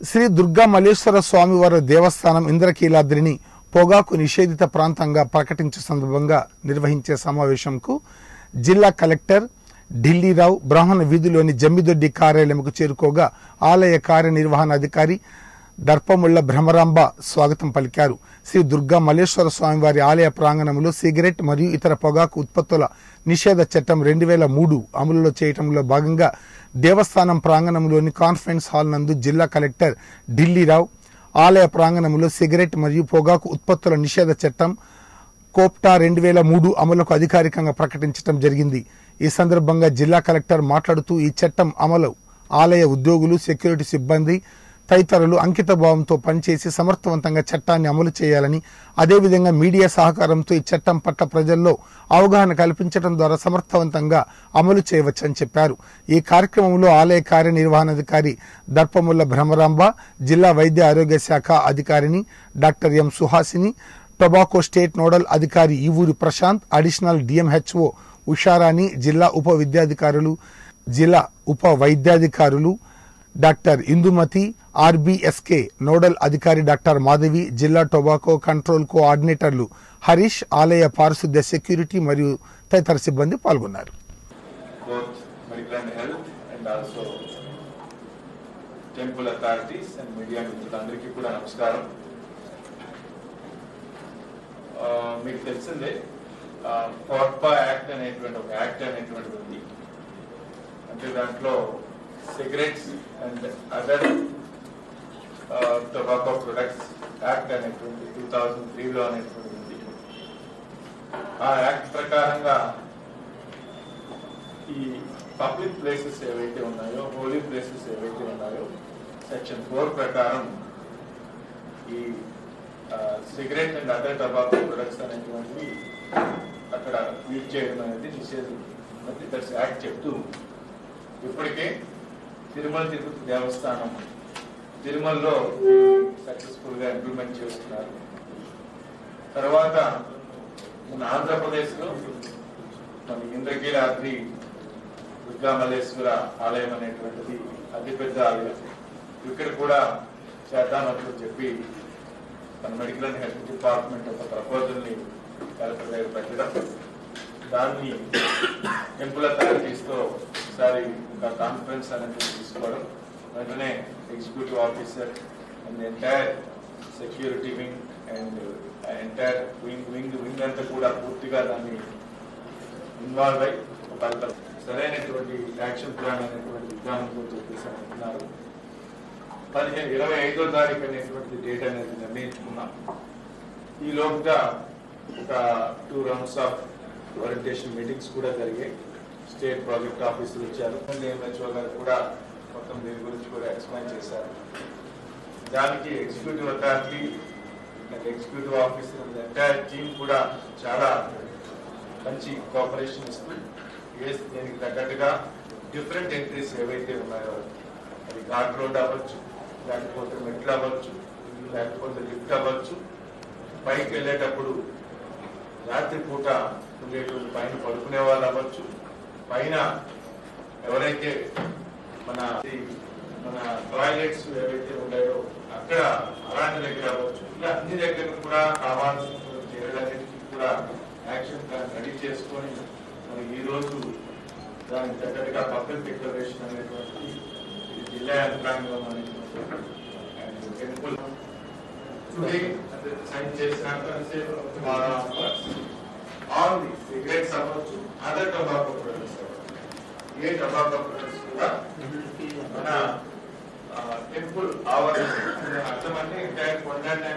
శ్రీ దుర్గా మల్లేశ్వర స్వామివారి దేవస్థానం ఇంద్రకీలాద్రిని పొగాకు నిషేధిత ప్రాంతంగా ప్రకటించే సందర్భంగా నిర్వహించే సమావేశంకు జిల్లా కలెక్టర్ ఢిల్లీరావు బ్రాహ్మణ వీధిలోని జమ్మిదొడ్డి కార్యాలయంకు చేరుకోగా ఆలయ కార్యనిర్వహణాధికారి దర్పముళ్ల భ్రమరాంబ స్వాగతం పలికారు శ్రీ దుర్గా మల్లేశ్వర స్వామివారి ఆలయ ప్రాంగణంలో సిగరెట్ మరియు ఇతర పొగాకు ఉత్పత్తుల నిషేధ చట్టం రెండు వేల మూడు అమలులో చేయటంలో భాగంగా దేవస్థానం ప్రాంగణంలోని కాన్ఫరెన్స్ హాల్ నందు జిల్లా కలెక్టర్ ఢిల్లీరావు ఆలయ ప్రాంగణంలో సిగరెట్ మరియు పొగాకు ఉత్పత్తుల నిషేధ చట్టం కోప్టా రెండు వేల మూడు అమలుకు అధికారికంగా ప్రకటించడం జరిగింది ఈ సందర్భంగా జిల్లా కలెక్టర్ మాట్లాడుతూ ఈ చట్టం అమలు ఆలయ ఉద్యోగులు సెక్యూరిటీ సిబ్బంది తదితరులు అంకిత భావంతో పనిచేసి సమర్థవంతంగా చట్టాన్ని అమలు చేయాలని అదేవిధంగా మీడియా సహకారంతో ఈ చట్టం పట్ల ప్రజల్లో అవగాహన కల్పించడం ద్వారా సమర్థవంతంగా అమలు చేయవచ్చని చెప్పారు ఈ కార్యక్రమంలో ఆలయ కార్యనిర్వహణాధికారి దర్పముల్ల భ్రమరాంబ జిల్లా వైద్య ఆరోగ్య శాఖ అధికారిని doctor M Suhasini tobacco state nodal అధికారి ఈవూరి ప్రశాంత్ అడిషనల్ డిఎంహెచ్ఓ ఉషారాణి జిల్లా ఉప విద్యాధికారులు జిల్లా ఉప వైద్యాధికారులు డాక్టర్ ఇందుమతి ఆర్బీఎస్కే నోడల్ అధికారి డాక్టర్ మాధవి జిల్లా టొబాకో కంట్రోల్ కోఆర్డినేటర్లు హరీష్ ఆలయ పారిశుద్ధ్య సెక్యూరిటీ మరియు తదితర సిబ్బంది పాల్గొన్నారు both medical and health and also temple authorities and media మిత్రులందరికీ కూడా నమస్కారం ఆ, మీకు తెలిసిందే కోట్పా యాక్ట్ అనేటువంటి ఒక యాక్ట్ అనేటువంటిది ఉంది అంటే దాంట్లో cigarettes and other tobacco products act అనేటువంటి టూ థౌజండ్ త్రీలో అనేటువంటిది ఉంది ఆ యాక్ట్ ప్రకారంగా ఈ పబ్లిక్ ప్లేసెస్ ఏవైతే ఉన్నాయో హోలీ ప్లేసెస్ ఏవైతే ఉన్నాయో సెక్షన్ ఫోర్ ప్రకారం ఈ cigarette and other tobacco products అనేటువంటివి అక్కడ యూజ్ చేయడం అనేది నిషేధం దట్స్ యాక్ట్ చెప్తూ ఇప్పటికే తిరుమల తిరుపతి దేవస్థానం తిరుమలలో సక్సెస్ఫుల్ గా ఇంప్లిమెంట్ చేస్తున్నారు తర్వాత మన ఆంధ్రప్రదేశ్లో మన ఇంద్రకీలాద్రి దుర్గామల్లేశ్వర ఆలయం అనేటువంటిది అతిపెద్ద ఆలయం ఇక్కడ కూడా చేద్దామని చెప్పి మన మెడికల్ అండ్ హెల్త్ డిపార్ట్మెంట్ ఒక ప్రపోజల్ ని కలెక్టర్ దగ్గర పెట్టడం దాన్ని టెంపుల్ అథారిటీస్ తో ఒకసారి ఒక కాన్ఫరెన్స్ అనేది తీసుకోవడం వెంటనే executive officer and entire security wing and entire wing wing wing అంతా కూడా పూర్తిగా దాన్ని ఇన్వాల్వ్ అయి ఒక సరైనటువంటి యాక్షన్ ప్లాన్ అనేటువంటి విధానంతో చెప్పేసి అంటున్నారు పదిహేను ఇరవై ఐదో తారీఖు అనేటువంటి డేట్ అనేది నిర్ణయించుకున్నాం ఈ లోపుగా ఒక two rounds of orientation meetings కూడా జరిగాయి స్టేట్ ప్రాజెక్ట్ ఆఫీసులు వచ్చారు ఎంహెచ్ఓ గారు కూడా మొత్తం దీని గురించి కూడా ఎక్స్ప్లెయిన్ చేశారు దానికి executive authority and executive officer entire team కూడా చాలా మంచి కోఆపరేషన్ ఇస్తూ ఏ దీనికి తగ్గట్టుగా డిఫరెంట్ ఎంట్రీస్ ఏవైతే ఉన్నాయో అది ఘాట్ రోడ్ అవ్వచ్చు లేకపోతే మెట్లు అవ్వచ్చు లేకపోతే లిఫ్ట్ అవ్వచ్చు పైకి వెళ్ళేటప్పుడు రాత్రి పూట ఉండేటువంటి పైన పడుకునే వాళ్ళు అవ్వచ్చు పైన ఎవరైతే మన ఈ మన టాయిలెట్స్ ఏవైతే ఉన్నాయో అక్కడ అలాంటి దగ్గర అవ్వచ్చు ఇలా అన్ని దగ్గర కూడా కావాల్సిన చేయడానికి కూడా యాక్షన్ ప్లాన్ రెడీ చేసుకొని మరి ఈ రోజు దానికి తగ్గట్టుగా పబ్లిక్ డిక్లరేషన్ అనేటువంటి ఇది జిల్లా యంత్రాంగం అనేటువంటి అండ్ టెంపుల్ టుడే సైన్ చేసినాక ఆల్ ది సిగరెట్స్ అవ్వచ్చు అదర్ టొబాకో ప్రొడక్ట్స్ ఏ టొబాకో ప్రొడక్ట్స్ కూడా మన టెంపుల్ ఆవరణ అర్థం అంటే ఎంటైర్ కొండ